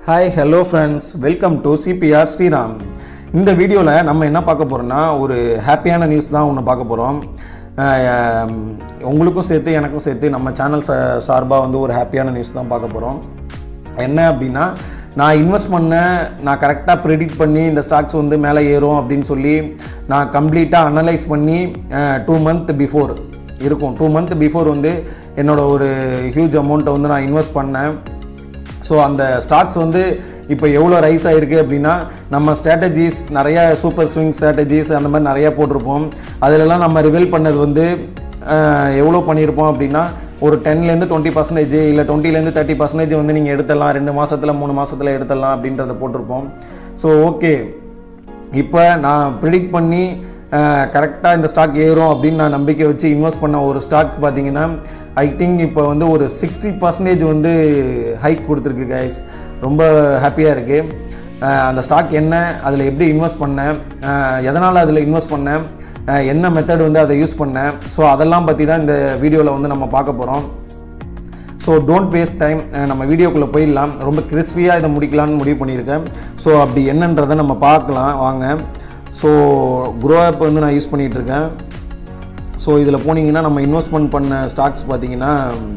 hi hello friends welcome to CBR Sriram இந்த வீடியோவில் நம்ம என்ன பார்க்க போகிறோம்னா ஒரு ஹாப்பியான நியூஸ் தான் ஒன்று பார்க்க போகிறோம் உங்களுக்கும் சேர்த்து எனக்கும் சேர்த்து நம்ம சேனல் சா சார்பாக வந்து ஒரு ஹாப்பியான நியூஸ் தான் பார்க்க போகிறோம் என்ன அப்படின்னா நான் இன்வெஸ்ட் பண்ண நான் கரெக்டாக ப்ரெடிக்ட் பண்ணி இந்த ஸ்டாக்ஸ் வந்து மேலே ஏறும் அப்படின்னு சொல்லி நான் கம்ப்ளீட்டாக அனலைஸ் பண்ணி டூ மந்த் பிஃபோர் இருக்கும் டூ மந்த் பிஃபோர் வந்து என்னோட ஒரு ஹியூஜ் அமௌண்ட்டை வந்து நான் இன்வெஸ்ட் பண்ணேன் ஸோ அந்த ஸ்டாக்ஸ் வந்து இப்போ எவ்வளோ ரைஸ் ஆகிருக்கு அப்படின்னா நம்ம ஸ்ட்ராட்டஜிஸ் நிறைய சூப்பர் ஸ்விங் ஸ்ட்ராட்டஜிஸ் அந்த மாதிரி நிறையா போட்டிருப்போம் அதிலெல்லாம் நம்ம ரிவீல் பண்ணது வந்து அஹ், எவ்வளோ பண்ணியிருப்போம் அப்படின்னா ஒரு டென்லேருந்து டுவெண்ட்டி பர்சன்டேஜ் இல்லை டுவெண்ட்டிலேருந்து தேர்ட்டி பர்சன்டேஜ் வந்து நீங்கள் எடுத்துடலாம் ரெண்டு மாதத்தில் மூணு மாதத்தில் எடுத்துடலாம் அப்படின்றத போட்டிருப்போம் ஸோ ஓகே இப்போ நான் ப்ரிடிக்ட் பண்ணி கரெக்டாக இந்த ஸ்டாக் ஏறும் அப்படின்னு நான் நம்பிக்கை வச்சு இன்வெஸ்ட் பண்ண ஒரு ஸ்டாக் பார்த்தீங்கன்னா ஐ திங்க் இப்போ வந்து ஒரு சிக்ஸ்டி பர்சன்டேஜ் வந்து ஹைக் கொடுத்துருக்கு கைஸ் ரொம்ப ஹாப்பியாக இருக்குது அந்த ஸ்டாக் என்ன அதில் எப்படி இன்வெஸ்ட் பண்ணேன் எதனால் அதில் இன்வெஸ்ட் பண்ணேன் அஹ், என்ன மெத்தட் வந்து அதை யூஸ் பண்ணேன் ஸோ அதெல்லாம் பற்றி தான் இந்த வீடியோவில் வந்து நம்ம பார்க்க போகிறோம் ஸோ டோன்ட் வேஸ்ட் டைம் நம்ம வீடியோக்குள்ளே போயிடலாம் ரொம்ப கிறிஸ்பியாக இதை முடிக்கலாம்னு முடிவு பண்ணியிருக்கேன் ஸோ அப்படி என்னன்றதை நம்ம பார்க்கலாம் வாங்க ஸோ க்ரோ ஆப் வந்து நான் யூஸ் பண்ணிகிட்டு இருக்கேன் ஸோ இதில் போனீங்கன்னா நம்ம இன்வெஸ்ட்மெண்ட் பண்ண ஸ்டாக்ஸ் பார்த்தீங்கன்னா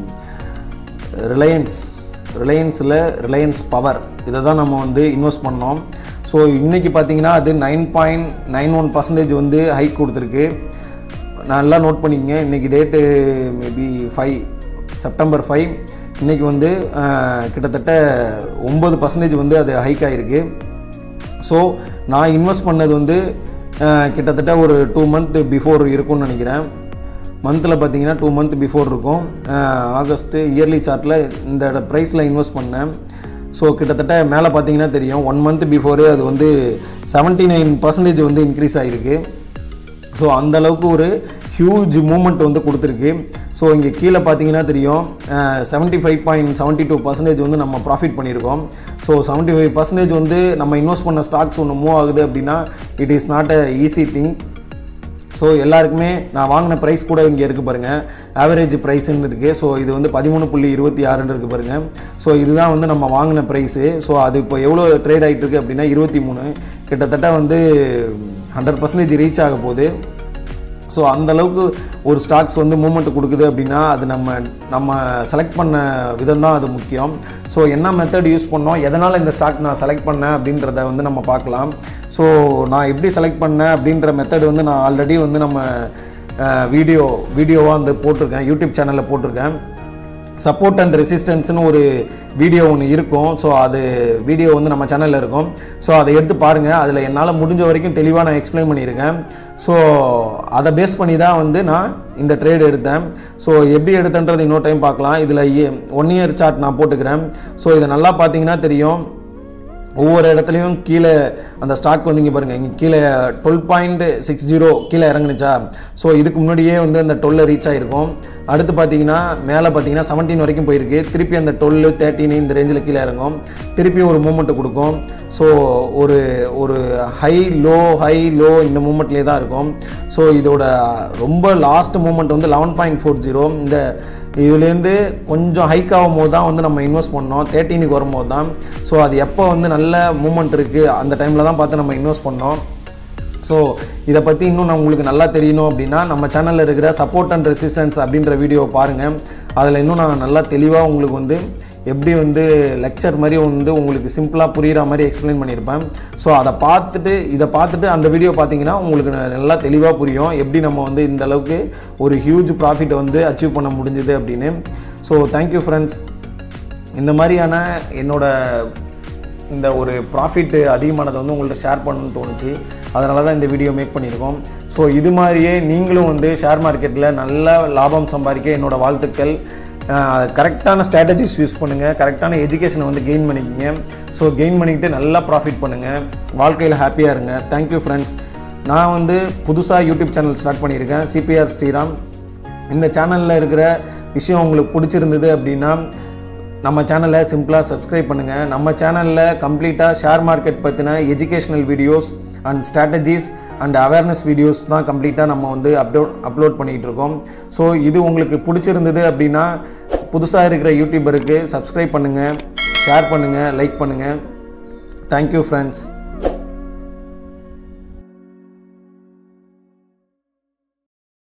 ரிலையன்ஸ் ரிலையன்ஸில் ரிலையன்ஸ் பவர் இதை தான் நம்ம வந்து இன்வெஸ்ட் பண்ணோம் ஸோ இன்றைக்கி பார்த்தீங்கன்னா அது nine point nine one percentage வந்து ஹைக் கொடுத்துருக்கு நல்லா நோட் பண்ணிக்கங்க இன்றைக்கி date maybe five September five இன்றைக்கி வந்து அஹ், கிட்டத்தட்ட ஒம்பது பர்சன்டேஜ் வந்து அது ஹைக் ஆகிருக்கு ஸோ நான் இன்வெஸ்ட் பண்ணது வந்து அஹ், கிட்டத்தட்ட ஒரு டூ மந்த் பிஃபோர் இருக்கும்னு நினைக்கிறேன் மந்தில் பார்த்தீங்கன்னா டூ மந்த் பிஃபோர் இருக்கும் அஹ், ஆகஸ்ட்டு இயர்லி சார்ட்டில் இந்த ப்ரைஸில் இன்வெஸ்ட் பண்ணேன் ஸோ கிட்டத்தட்ட மேலே பார்த்தீங்கன்னா தெரியும் ஒன் மந்த் பிஃபோரே அது வந்து 79% நைன் பர்சன்டேஜ் வந்து இன்க்ரீஸ் ஆகிருக்கு ஸோ அந்த அளவுக்கு ஒரு ஹியூஜ் மூமெண்ட் வந்து கொடுத்துருக்கு ஸோ இங்கே கீழே பார்த்தீங்கன்னா தெரியும் seventy five point seventy two percentage வந்து நம்ம ப்ராஃபிட் பண்ணியிருக்கோம் ஸோ செவன்ட்டி ஃபைவ் பர்சன்டேஜ் வந்து நம்ம இன்வெஸ்ட் பண்ண ஸ்டாக்ஸ் ஒன்று மூவ் ஆகுது அப்படின்னா it is not a easy thing so எல்லாருக்குமே நான் வாங்கின ப்ரைஸ் கூட இங்கே இருக்குது பாருங்கள் ஆவரேஜ் ப்ரைஸ்ன்னு இருக்குது ஸோ இது வந்து பதிமூணு புள்ளி இருபத்தி ஆறுன்னு இருக்குது பாருங்கள் ஸோ இதுதான் வந்து நம்ம வாங்கின ப்ரைஸு ஸோ அது இப்போ எவ்வளோ ட்ரேட் ஆகிட்டு இருக்கு அப்படின்னா இருபத்தி மூணு கிட்டத்தட்ட வந்து ஹண்ட்ரட் பர்சன்டேஜ் ரீச் ஆக போகுது ஸோ அந்த அளவுக்கு ஒரு ஸ்டாக்ஸ் வந்து மூமெண்ட் கொடுக்குது அப்படின்னா அது நம்ம நம்ம செலக்ட் பண்ண விதம் தான் அது முக்கியம் ஸோ என்ன மெத்தட் யூஸ் பண்ணோம் எதனால் இந்த ஸ்டாக் நான் செலக்ட் பண்ணேன் அப்படின்றத வந்து நம்ம பார்க்கலாம் ஸோ நான் எப்படி செலக்ட் பண்ணேன் அப்படின்ற மெத்தட் வந்து நான் ஆல்ரெடி வந்து நம்ம வீடியோ வீடியோவாக வந்து போட்டிருக்கேன் யூடியூப் சேனலில் போட்டிருக்கேன் சப்போர்ட் அண்ட் ரெசிஸ்டன்ஸ்னு ஒரு வீடியோ ஒன்று இருக்கும் ஸோ அது வீடியோ வந்து நம்ம சேனலில் இருக்கும் ஸோ அதை எடுத்து பாருங்கள் அதில் என்னால் முடிஞ்ச வரைக்கும் தெளிவாக நான் எக்ஸ்பிளைன் பண்ணியிருக்கேன் ஸோ அதை பேஸ் பண்ணி தான் வந்து நான் இந்த ட்ரேட் எடுத்தேன் ஸோ எப்படி எடுத்தேன்றது இன்னொரு டைம் பார்க்கலாம் இதில் ஒன் இயர் சார்ட் நான் போட்டுக்கிறேன் ஸோ இதை நல்லா பார்த்தீங்கன்னா தெரியும் ஒவ்வொரு இடத்துலையும் கீழே அந்த ஸ்டாக் வந்து இங்கே பாருங்கள் இங்கே கீழே டுவெல் பாயிண்ட் சிக்ஸ் ஜீரோ கீழே இறங்குனுச்சா ஸோ இதுக்கு முன்னாடியே வந்து அந்த டுவெல்ல ரீச் ஆகிருக்கும் அடுத்து பார்த்தீங்கன்னா மேலே பார்த்தீங்கன்னா செவன்டீன் வரைக்கும் போயிருக்கு திருப்பி அந்த டுவெல் தேர்ட்டின் இந்த ரேஞ்சில் கீழே இறங்கும் திருப்பி ஒரு மூமெண்ட்டு கொடுக்கும் ஸோ ஒரு ஒரு ஹை லோ ஹை லோ இந்த மூமெண்ட்லேயே தான் இருக்கும் ஸோ இதோட ரொம்ப லாஸ்ட் மூமெண்ட் வந்து லெவன் பாயிண்ட் ஃபோர் ஜீரோ இந்த இதுலேருந்து கொஞ்சம் ஹைக் ஆகும் போது தான் வந்து நம்ம இன்வெஸ்ட் பண்ணோம் தேர்ட்டீனுக்கு வரும்போது தான் ஸோ அது எப்போ வந்து நல்ல மூமெண்ட் இருக்குது அந்த டைமில் தான் பார்த்து நம்ம இன்வெஸ்ட் பண்ணோம் ஸோ இதை பற்றி இன்னும் நான் உங்களுக்கு நல்லா தெரியணும் அப்படின்னா நம்ம சேனலில் இருக்கிற சப்போர்ட் அண்ட் ரெசிஸ்டன்ஸ் அப்படின்ற வீடியோவை பாருங்கள் அதில் இன்னும் நான் நல்லா தெளிவாக உங்களுக்கு வந்து எப்படி வந்து லெக்சர் மாதிரி வந்து உங்களுக்கு சிம்பிளாக புரிகிற மாதிரி எக்ஸ்பிளைன் பண்ணியிருப்பேன் ஸோ அதை பார்த்துட்டு இதை பார்த்துட்டு அந்த வீடியோ பார்த்தீங்கன்னா உங்களுக்கு ந- நல்லா தெளிவாக புரியும் எப்படி நம்ம வந்து இந்த அளவுக்கு ஒரு ஹியூஜ் ப்ராஃபிட்டை வந்து அச்சீவ் பண்ண முடிஞ்சுது அப்படின்னு ஸோ தேங்க்யூ ஃப்ரெண்ட்ஸ் இந்த மாதிரியான என்னோட இந்த ஒரு ப்ராஃபிட் அதிகமானதை வந்து உங்கள்ட்ட ஷேர் பண்ணணும்னு தோணுச்சு அதனால தான் இந்த வீடியோ மேக் பண்ணியிருக்கோம் ஸோ இது மாதிரியே நீங்களும் வந்து ஷேர் மார்க்கெட்டில் நல்ல லாபம் சம்பாதிக்க என்னோட வாழ்த்துக்கள் கரெக்டான ஸ்ட்ராட்டஜிஸ் யூஸ் பண்ணுங்கள் கரெக்டான எஜுகேஷனை வந்து கெயின் பண்ணிக்கங்க ஸோ கெயின் பண்ணிக்கிட்டு நல்லா ப்ராஃபிட் பண்ணுங்கள் வாழ்க்கையில் ஹாப்பியாக இருங்க தேங்க்யூ ஃப்ரெண்ட்ஸ் நான் வந்து புதுசாக யூடியூப் சேனல் ஸ்டார்ட் பண்ணியிருக்கேன் சிபிஆர் ஸ்ரீராம் இந்த சேனலில் இருக்கிற விஷயம் உங்களுக்கு பிடிச்சிருந்தது அப்படின்னா நம்ம சேனலை சிம்பிளாக சப்ஸ்கிரைப் பண்ணுங்கள் நம்ம சேனலில் கம்ப்ளீட்டாக ஷேர் மார்க்கெட் பற்றின educational videos and strategies and awareness videos தான் கம்ப்ளீட்டாக நம்ம வந்து அப்லோட் அப்லோட் பண்ணிகிட்டு இருக்கோம் ஸோ இது உங்களுக்கு பிடிச்சிருந்தது அப்படின்னா புதுசாக இருக்கிற யூடியூபருக்கு சப்ஸ்கிரைப் பண்ணுங்கள் ஷேர் பண்ணுங்கள் லைக் பண்ணுங்கள் தேங்க்யூ ஃப்ரெண்ட்ஸ்